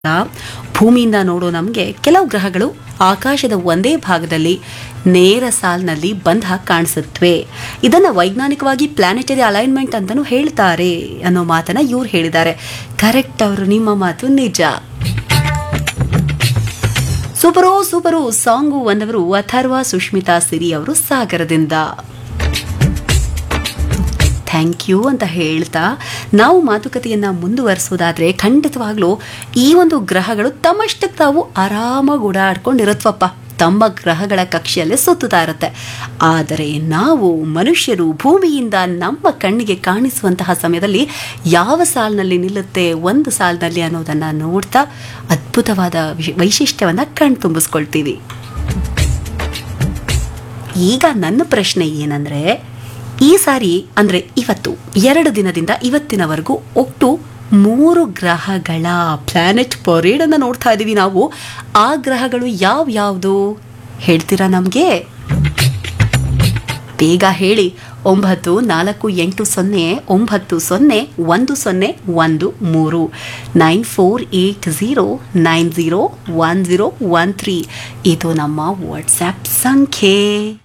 ಭೂಮಿಯಿಂದ ನೋಡೋ ನಮಗೆ ಕೆಲವು ಗ್ರಹಗಳು ಆಕಾಶದ ಒಂದೇ ಭಾಗದಲ್ಲಿ ನೇರ ಸಾಲಿನಲ್ಲಿ ಬಂದ ಹಾಗೆ ಕಾಣಿಸುತ್ತವೆ ಇದನ್ನ ವೈಜ್ಞಾನಿಕವಾಗಿ ಪ್ಲಾನೆಟರಿ ಅಲೈನ್ಮೆಂಟ್ ಅಂತಲೂ ಹೇಳ್ತಾರೆ ಅನ್ನೋ ಮಾತನ್ನ ಇವ್ರು ಹೇಳಿದ್ದಾರೆ ಕರೆಕ್ಟ್ ಅವರು ನಿಮ್ಮ ಮಾತು ನಿಜ ಸೂಪರೋ ಸೂಪರು ಸಾಂಗು ಒಂದವರು ಅಥರ್ವ ಸುಷ್ಮಿತಾ ಸಿರಿ ಅವರು ಸಾಗರದಿಂದ ಥ್ಯಾಂಕ್ ಯು ಅಂತ ಹೇಳ್ತಾ ನಾವು ಮಾತುಕತೆಯನ್ನ ಮುಂದುವರಿಸೋದಾದ್ರೆ ಖಂಡಿತವಾಗ್ಲೂ ಈ ಒಂದು ಗ್ರಹಗಳು ತಮ್ಮಷ್ಟಕ್ಕೆ ತಾವು ಆರಾಮಾಗಿ ಓಡಾಡ್ಕೊಂಡಿರುತ್ತವಪ್ಪ ತಮ್ಮ ಗ್ರಹಗಳ ಕಕ್ಷೆಯಲ್ಲೇ ಸುತ್ತುತ್ತಾ ಇರುತ್ತೆ ಆದರೆ ನಾವು ಮನುಷ್ಯರು ಭೂಮಿಯಿಂದ ನಮ್ಮ ಕಣ್ಣಿಗೆ ಕಾಣಿಸುವಂತಹ ಸಮಯದಲ್ಲಿ ಯಾವ ಸಾಲಿನಲ್ಲಿ ನಿಲ್ಲುತ್ತೆ ಒಂದು ಸಾಲಿನಲ್ಲಿ ಅನ್ನೋದನ್ನ ನೋಡ್ತಾ ಅದ್ಭುತವಾದ ವಿಶ್- ವೈಶಿಷ್ಟ್ಯವನ್ನ ಕಣ್ತುಂಬಿಸ್ಕೊಳ್ತೀವಿ ಈಗ ನನ್ನ ಪ್ರಶ್ನೆ ಏನಂದ್ರೆ ಈ ಸಾರಿ ಅಂದ್ರೆ ಇವತ್ತು ಎರಡು ದಿನದಿಂದ ಇವತ್ತಿನವರೆಗೂ ಒಟ್ಟು ಮೂರು ಗ್ರಹಗಳ ಪ್ಲಾನೆಟ್ ಪೊರೇಡ್ ಅನ್ನ ನೋಡ್ತಾ ಇದೀವಿ ನಾವು ಆ ಗ್ರಹಗಳು ಯಾವ ಯಾವುದು ಹೇಳ್ತೀರಾ ನಮಗೆ ಬೇಗ ಹೇಳಿ ಒಂಬತ್ತು ನಾಲ್ಕು ಎಂಟು ಸೊನ್ನೆ ಒಂಬತ್ತು ಸೊನ್ನೆ ಒಂದು ಸೊನ್ನೆ ಒಂದು ಮೂರು nine four eight zero nine zero one zero one three ಇದು ನಮ್ಮ ವಾಟ್ಸ್ಆ್ಯಪ್ ಸಂಖ್ಯೆ